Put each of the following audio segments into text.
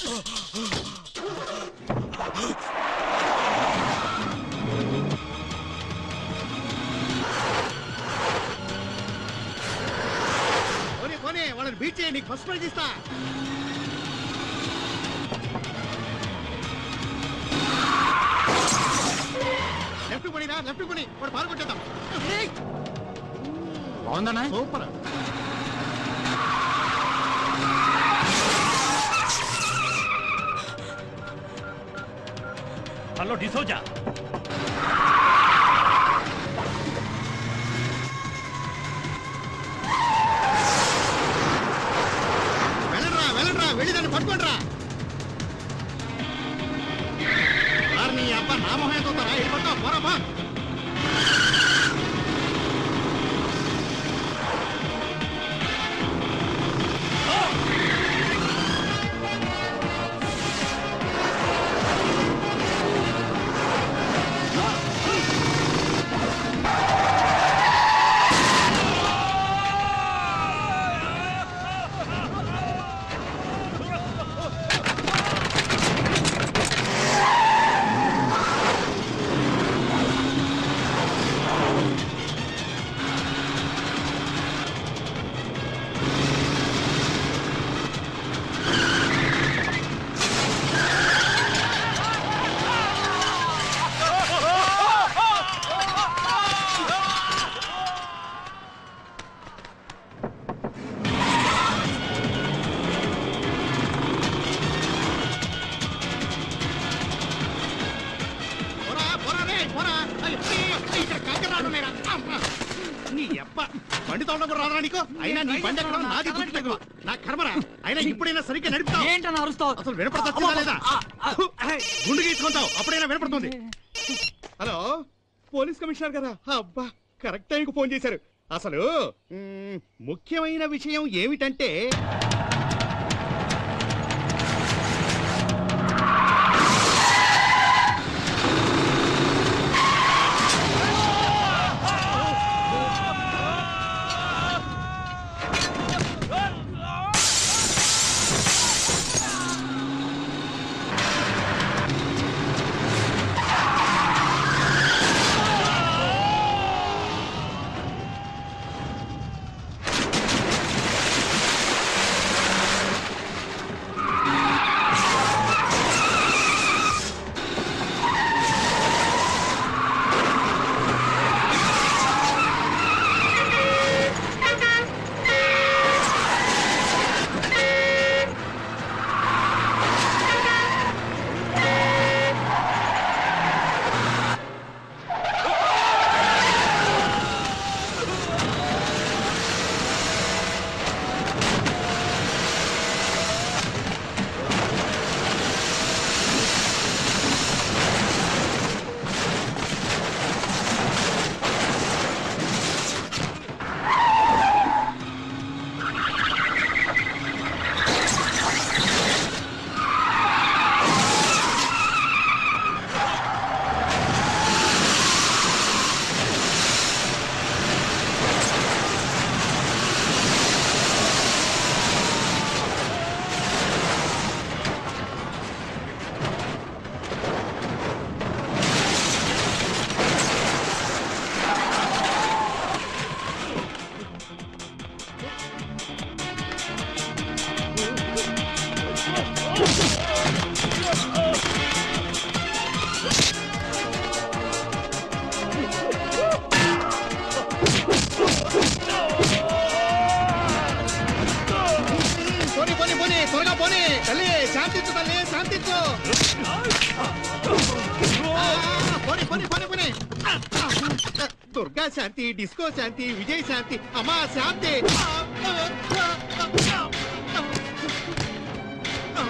పోనీ పోనీ వాళ్ళని బీట్ చేయి నీకు ఫస్ట్ ప్రైజ్ ఇస్తా లెఫ్ట్ పోనీరా లెఫ్ట్ పోనీ వాడు పాలు కొట్టేద్దాం బాగుందన్నా సూపర్ హలో డిసోజా వెళ్ళరా వెళ్ళరా వెళ్ళి దాన్ని పట్టుకోండిరా సార్ నీ అబ్బా నా మొహం చూస్తారా వెళ్ళిపోతా పోరా బా పోరా పోరా రే పోరా అయ్యో, అయ్యో, ఇక్కడ కంకర రావడం లేరా? అమ్మా. నీ అబ్బ బండి తోడడం కూడా రాదా నీకు అయినా నీ బండి ఎక్కడ నాది గుర్తు తక్కువ నా కర్మరా అయినా ఇప్పుడైనా సరిగ్గా నడుపుతావు ఏంటన్నా అరుస్తావు అసలు వినపడతా లేదా గుండు గీసుకుంటావు అప్పుడైనా వినపడుతుంది హలో పోలీస్ కమిషనర్ గారా అబ్బా కరెక్ట్ టైంకి ఫోన్ చేశారు అసలు మ్, ముఖ్యమైన విషయం ఏమిటంటే పోనీ పోనీ పోనీ త్వరగా పోనీ తల్లి శాంతించు తల్లి శాంతించు ఆ, పోనీ పోనీ పోనీ పోనీ ఆ, ఆ, దుర్గా శాంతి డిస్కో శాంతి విజయ్ శాంతి అమ్మా శాంతి ఆ, ఆ, ఆ, ఆ, ఆ, ఆ.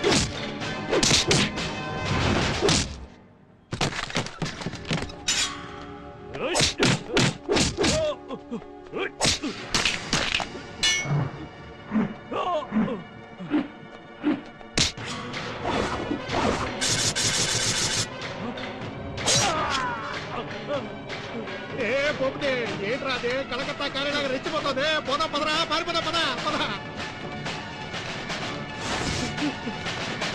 ఏ పోపుతే ఏంట్రా అదే కలకత్తా కారేలాగా రెచ్చిపోతుంది పోదాం పదరా పారిపోదాం పద పద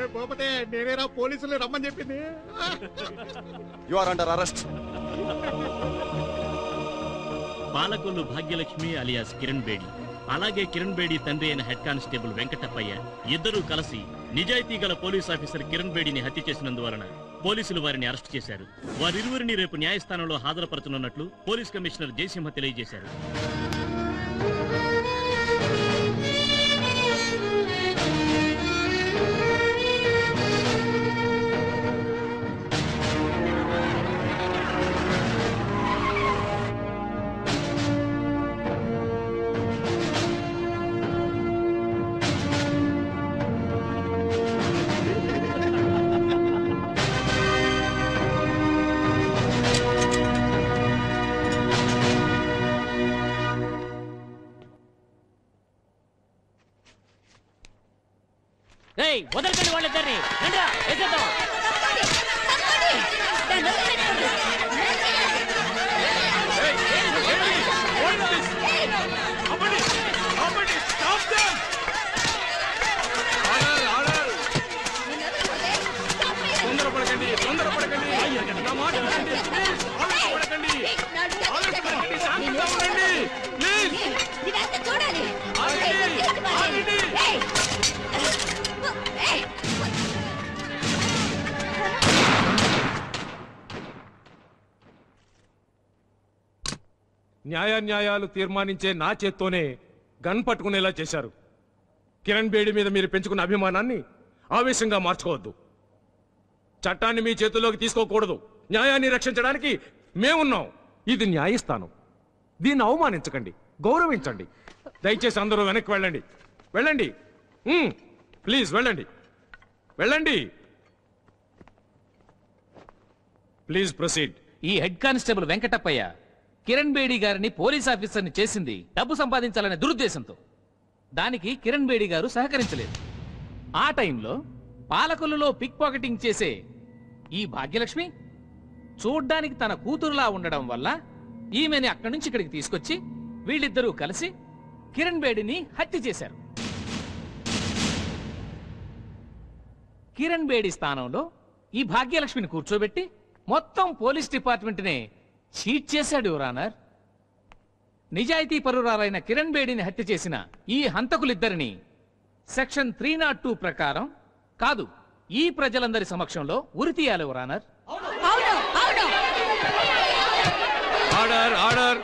భూపతే నేనేరా పోలీసులు రమ్మని చెప్పింది you are under arrest Palakollu Bhagyalakshmi alias Kiran Bedi అలాగే కిరణ్ బేడి తండ్రి అయిన హెడ్ కానిస్టేబుల్ వెంకటప్పయ్య ఇద్దరూ కలిసి నిజాయితీ గల పోలీస్ ఆఫీసర్ కిరణ్ బేడిని హత్య చేసినందువలన పోలీసులు వారిని అరెస్ట్ చేశారు వారిరువురిని రేపు న్యాయస్థానంలో హాజరుపరచనున్నట్లు పోలీస్ కమిషనర్ జయసింహ తెలియజేశారు ఏయ్ వదలకండి వాళ్ళిద్దరిని రండిరా, వేసేద్దాం తొందరపడకండి తొందరపడకండి నా మాట వినండి. ఆవేశపడకండి. ఆవేశపడకండి. శాంతంగా ఉండండి. ప్లీజ్. ఇదంతా చూడాలి ఆగండి. ఆగండి. ఏయ్! ఏయ్! న్యాయాన్యాయాలు తీర్మానించే నా చేత్తోనే గన్ పట్టుకునేలా చేశారు కిరణ్ బేడి మీద మీరు పెంచుకున్న అభిమానాన్ని ఆవేశంగా మార్చుకోవద్దు చట్టాన్ని మీ చేతుల్లోకి తీసుకోకూడదు న్యాయాన్ని రక్షించడానికి మేమున్నాం ఇది న్యాయస్థానం దీన్ని అవమానించకండి గౌరవించండి దయచేసి అందరూ వెనక్కి వెళ్ళండి వెళ్ళండి ఉమ్, ప్లీజ్ వెళ్ళండి వెళ్ళండి ప్లీజ్ ప్రొసీడ్ ఈ హెడ్ కానిస్టేబుల్ వెంకటప్పయ్య కిరణ్ బేడి గారిని పోలీస్ ఆఫీసర్ని చేసింది డబ్బు సంపాదించాలనే దురుద్దేశంతో దానికి కిరణ్ బేడి గారు సహకరించలేదు ఆ టైంలో పాలకొల్లులో పిక్ పాకెటింగ్ చేసే ఈ భాగ్యలక్ష్మి చూడ్డానికి తన కూతురులా ఉండడం వల్ల ఈమెని అక్కడి నుంచి ఇక్కడికి తీసుకొచ్చి వీళ్ళిద్దరూ కలిసి కిరణ్ బేడిని హత్య చేశారు కిరణ్ బేడి స్థానంలో ఈ భాగ్యలక్ష్మిని కూర్చోబెట్టి మొత్తం పోలీస్ డిపార్ట్మెంట్నే చీట్ చేశాడు యువరానర్ నిజాయితీ పరురాలైన కిరణ్ బేడిని హత్య చేసిన ఈ హంతకులిద్దరిని సెక్షన్ త్రీ నాట్ టూ ప్రకారం కాదు ఈ ప్రజలందరి సమక్షంలో ఉరి తీయాలి యువరానర్ అవును అవును ఆర్డర్ ఆర్డర్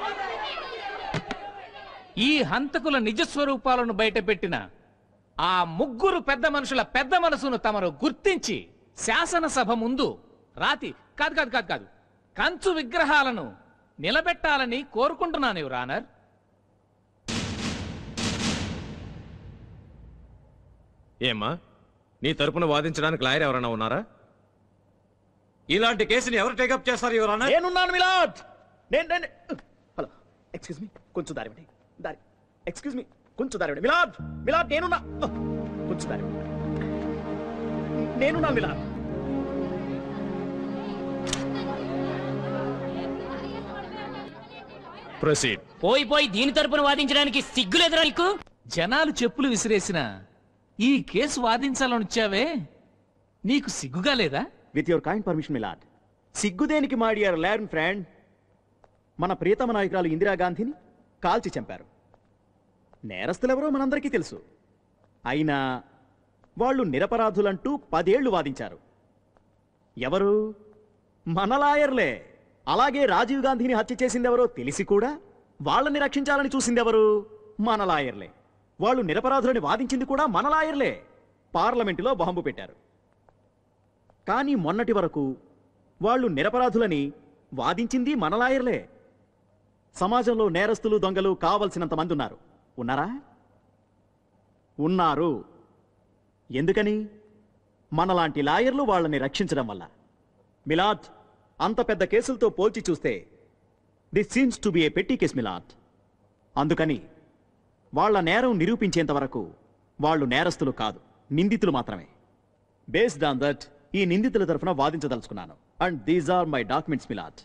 ఈ హంతకుల నిజస్వరూపాలను బయటపెట్టిన ఆ ముగ్గురు పెద్ద మనుషుల పెద్ద మనసును తమరు గుర్తించి శాసనసభ ముందు రాతి కాదు కాదు కాదు కాదు కంచు విగ్రహాలను నిలబెట్టాలని కోరుకుంటున్నాను యువరానర్ ఏమ్మా నీ తరపున వాదించడానికి లాయర్ ఎవరైనా ఉన్నారా ఇలాంటి కేసుని ఎవరు టేకప్ చేస్తారు ఎవరన్నా నేనున్నాను మిలాద్ నేను నేను హలో ఎక్స్క్యూజ్ మీ కొంచెం దారి ఇవ్వండి. దారి ఎక్స్క్యూజ్ మీ కొంచెం దారి ఇవ్వండి. మిలాద్ మిలాద్ నేనున్నా కొంచెం దారి ఇవ్వండి. నేనున్నా మిలాద్ ప్రొసీడ్ పోయి పోయి దీని తరపున వాదించడానికి సిగ్గులేదురా నీకు జనాలు చెప్పులు విసిరేసిన ఈ కేసు వాదించాలని వచ్చావే నీకు సిగ్గుగా లేదా with your kind permission milord సిగ్గుదేనికి మా డియర్ లెర్న్ ఫ్రెండ్ మన ప్రియతమ నాయకురాలు ఇందిరాగాంధీని కాల్చి చంపారు నేరస్తులెవరో మనందరికీ తెలుసు అయినా వాళ్ళు నిరపరాధులంటూ పదేళ్లు వాదించారు ఎవరు మన లాయర్లే అలాగే రాజీవ్ గాంధీని హత్య చేసిందెవరో తెలిసి కూడా వాళ్ళని రక్షించాలని చూసిందెవరు మన లాయర్లే వాళ్ళు నిరపరాధులని వాదించింది కూడా మన లాయర్లే పార్లమెంటులో బాంబు పెట్టారు కానీ మొన్నటి వరకు వాళ్ళు నిరపరాధులని వాదించింది మన లాయర్లే సమాజంలో నేరస్తులు దొంగలు కావలసినంత మంది ఉన్నారు ఉన్నారా ఉన్నారు ఎందుకని మనలాంటి లాయర్లు వాళ్ళని రక్షించడం వల్ల మిలాద్ అంత పెద్ద కేసులతో పోల్చి చూస్తే this seems to be a petty case Milad అందుకని వాళ్ళ నేరం నిరూపించేంత వరకు వాళ్ళు నేరస్తులు కాదు నిందితులు మాత్రమే బేస్డ్ ఆన్ దట్ ఈ నిందితుల తరఫున వాదించదలుచుకున్నాను and these are my documents milord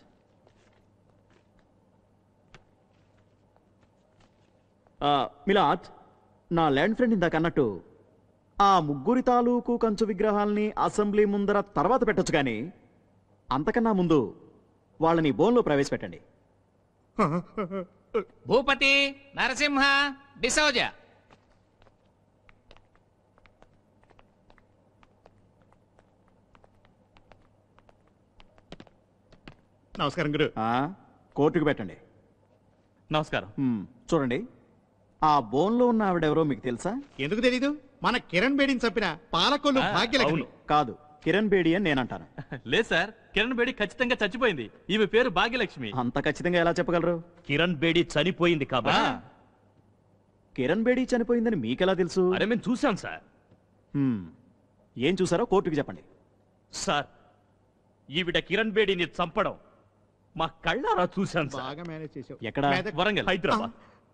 milord నా ల్యాండ్ ఫ్రెండ్ ఇందాక అన్నట్టు ఆ ముగ్గురి తాలూకు కంచు విగ్రహాల్ని అసెంబ్లీ ముందర తర్వాత పెట్టొచ్చు కానీ అంతకన్నా ముందు వాళ్ళని బోన్లో ప్రవేశపెట్టండి భూపతి నరసింహ డిసౌజ నమస్కారం గురు ఆ, కోర్టుకు పెట్టండి నమస్కారం హ్మ్, చూడండి ఆ బోన్లో ఉన్న ఆవిడెవరో మీకు తెలుసా ఎందుకు తెలీదు మన కిరణ్ బేడిని చంపిన పాలకొల్లు భాగ్యలక్ష్మి కాదు కిరణ్ బేడి అని నేనంటాను లేదు సార్ కిరణ్ బేడి ఖచ్చితంగా చచ్చిపోయింది ఈమె పేరు భాగ్యలక్ష్మి అంత ఖచ్చితంగా ఎలా చెప్పగలరు కిరణ్ బేడి చనిపోయింది కాబట్టి కిరణ్ బేడి చనిపోయిందని మీకెలా తెలుసు అరే మేము చూసాం సార్ హ్మ్, ఏం చూసారో కోర్టుకు చెప్పండి సార్ ఈవిడ కిరణ్ బేడిని చంపడం మా కళ్ళారా చూశాం సార్ బాగా మేనేజ్ చేసావు ఎక్కడ? Medak. Warangal Hyderabad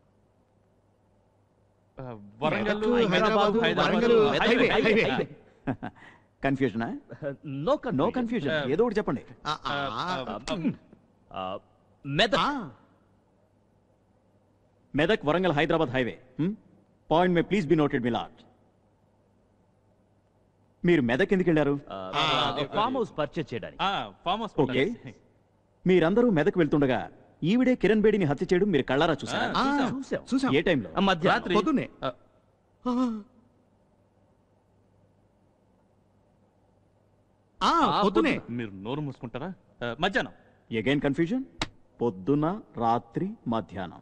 Warangal, Hyderabad, Warangal, highway, highway, highway. కన్ఫ్యూజనా నో నో కన్ఫ్యూజన్ ఏదో ఒకటి చెప్పండి ఆ, ఆ, మెదక్ ఆ. Medak Warangal Hyderabad highway point may please be noted milord మీరు మెదక్ ఎందుకు వెళ్ళారు ఫామ్ హౌస్ పర్చేజ్ చేయడానికి ఫామ్ హౌస్ ఓకే మీరందరూ మెదక్ వెళ్తుండగా ఈవిడే కిరణ్ బేడిని హత్య చేయడం మీరు కళ్ళారా చూసారా ఆ, చూసాం. చూసాం ఏ టైంలో మధ్యాహ్నం పొద్దున్నే ఆ, ఆ. ఆ, ఆ, పొద్దునే మీరు నోరు మూసుకుంటారా ఆ, మధ్యాహ్నం ఎగైన్ కన్ఫ్యూజన్ పొద్దున రాత్రి మధ్యాహ్నం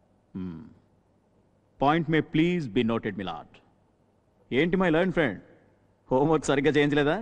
point may please be noted milord ఏంటి మై లర్న్ ఫ్రెండ్ హోంవర్క్ సరిగ్గా చేయించలేదా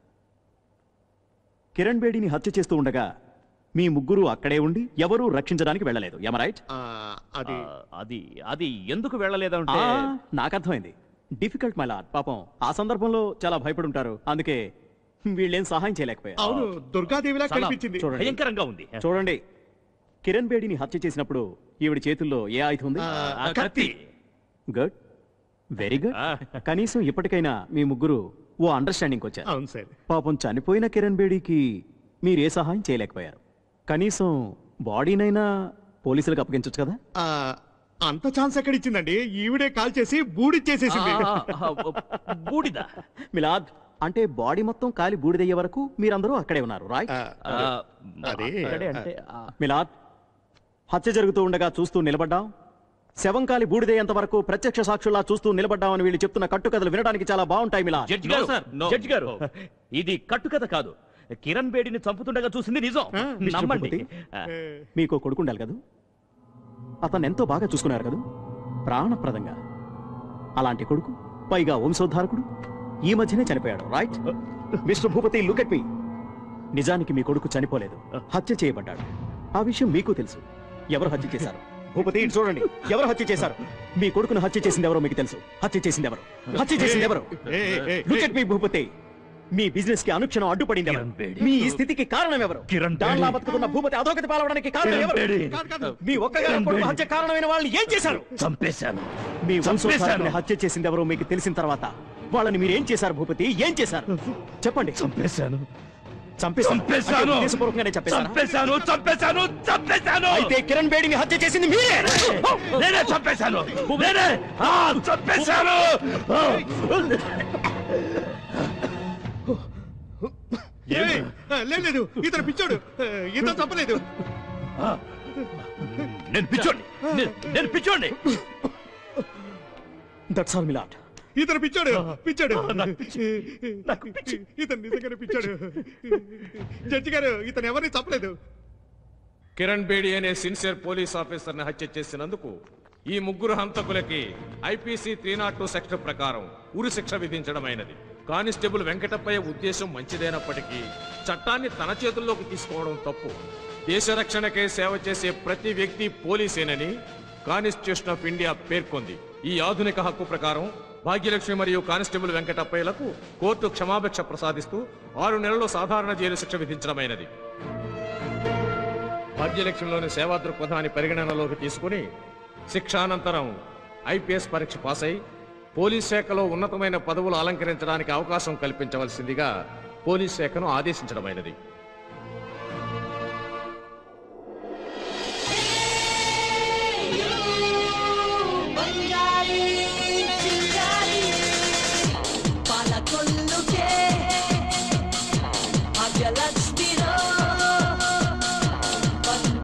కిరణ్ బేడిని హత్య చేస్తూ ఉండగా మీ ముగ్గురు అక్కడే ఉండి ఎవరూ రక్షించడానికి వెళ్ళలేదు రైట్ ఆ, అది ఆ, అది అది ఎందుకు వెళ్ళలేదంటే నాకు అర్థమైంది డిఫికల్ట్ మై లాట్ పాపం ఆ సందర్భంలో చాలా భయపడి ఉంటారు అందుకే వీళ్ళేం సహాయం చేయలేకపోయారు అవును దుర్గాదేవిలా చాలా కనిపించింది చూడండి భయంకరంగా ఉంది చూడండి కిరణ్ బేడిని హత్య చేసినప్పుడు ఈవిడ చేతుల్లో ఏ ఆయుధం ఉంది ఆ, ఆ, కత్తి గుడ్ వెరీ గుడ్ ఆ. కనీసం ఇప్పటికైనా మీ ముగ్గురు ఓ అండర్స్టాండింగ్ వచ్చారు అవును సార్ పాపం చనిపోయిన కిరణ్ బేడికి మీరు ఏ సహాయం చేయలేకపోయారు కనీసం బాడీనైనా పోలీసులకు అప్పగించవచ్చు కదా ఆ, అంత ఛాన్స్ ఎక్కడ ఇచ్చిందండి ఈవిడే కాల్ చేసి బూడిచ్చేసేసింది ఆ, ఆ, ఆ, బూడిద మిలాద్ అంటే బాడీ మొత్తం కాలి బూడిదయ్యే వరకు మీరందరూ అక్కడే ఉన్నారు రాయ్ ఆ, ఆ, అదే అక్కడే అంటే ఆ, మిలాద్ హత్య జరుగుతూ ఉండగా చూస్తూ నిలబడ్డాం శవం కాలి బూడిదయ్యేంత వరకు ప్రత్యక్ష సాక్షుల్లా చూస్తూ నిలబడ్డామని వీళ్ళు చెప్తున్న కట్టుకథలు వినడానికి చాలా బాగుంటాయి మిలాద్ జడ్జి గారు జడ్జి గారు ఇది కట్టుకథ కాదు కిరణ్ బేడిని చంపుతుండగా చూసింది నిజం మిస్టర్ నమ్మండి భూపతి. ఆ, మీకు కొడుకు ఉండాలి కదూ అతను ఎంతో బాగా చూసుకున్నారు కదూ ప్రాణప్రదంగా అలాంటి కొడుకు పైగా వంశోద్ధారకుడు ఈ మధ్యనే చనిపోయాడు right mister Bhupathi look at me నిజానికి మీ కొడుకు చనిపోలేదు హత్య చేయబడ్డాడు ఆ విషయం మీకు తెలుసు ఎవరు హత్య చేశారు భూపతి ఇటు చూడండి ఎవరు హత్య చేశారు మీ కొడుకును హత్య చేసింది ఎవరో మీకు తెలుసు హత్య చేసింది ఎవరు హత్య చేసింది ఎవరు ఏ, ఏ, ఏ, లుక్ ఎట్ మీ భూపతి మీ బిజినెస్ కి అనుక్షణం అడ్డుపడింది ఎవరు కిరణ్ బేడి. మీ ఈ స్థితికి కారణం ఎవరు కిరణ్ దానిలా బేడి. బతుకుతున్న భూపతి అధోగతి పాలవడానికి కారణం ఎవరు కాదు, కాదు. మీ ఒక్కగారు కొడుకు హత్య కారణమైన వాళ్ళని ఏం చేశారు చంపేశాను మీ వంశోద్ధారకుని చంపేశాను. హత్య చేసింది ఎవరో మీకు తెలిసిన తర్వాత వాళ్ళని మీరు ఏం చేశారు భూపతి ఏం చేశారు చెప్పండి చంపేశాను చంపేశారు చంపేశాను. అంటే ఉద్దేశపూర్వకంగానే చంపేశారా? చంపేశాను చంపేశాను చంపేశాను అయితే కిరణ్ బేడిని హత్య చేసింది మీరే నేనే చంపేశాను నేనే ఆ, చంపేశాను ఆ. ఏయ్, ఆ, లేదు లేదు ఇతను పిచ్చాడు ఆ, ఇతను చంపలేదు నేను పిచ్చోండి నేను పిచ్చోండి దట్స్ ఆల్ మిలాట్ ఇతను పిచ్చాడు పిచ్చాడు నాకు పిచ్చి. నాకు పిచ్చి. ఇతను నిజంగానే పిచ్చాడు జడ్జి గారు ఇతను ఎవరిని చంపలేదు కిరణ్ బేడి అనే సిన్సియర్ పోలీస్ ఆఫీసర్ని హత్య చేసినందుకు ఈ ముగ్గురు హంతకులకి IPC three not two section ప్రకారం ఉరి శిక్ష విధించడమైనది కానిస్టేబుల్ వెంకటప్పయ్య ఉద్దేశం మంచిదైనప్పటికీ చట్టాన్ని తన చేతుల్లోకి తీసుకోవడం తప్పు దేశ రక్షణకే సేవ చేసే ప్రతి వ్యక్తి పోలీసేనని కానిస్టిట్యూషన్ ఆఫ్ ఇండియా పేర్కొంది ఈ ఆధునిక హక్కు ప్రకారం భాగ్యలక్ష్మి మరియు కానిస్టేబుల్ వెంకటప్పయ్యలకు కోర్టు క్షమాభిక్ష ప్రసాదిస్తూ ఆరు నెలలు సాధారణ జైలు శిక్ష విధించడమైనది భాగ్యలక్ష్మిలోని సేవా దృక్పథాన్ని పరిగణనలోకి తీసుకుని శిక్షానంతరం ఐపీఎస్ పరీక్ష పాస్ అయి పోలీస్ శాఖలో ఉన్నతమైన పదవులు అలంకరించడానికి అవకాశం కల్పించవలసిందిగా పోలీస్ శాఖను ఆదేశించడమైనది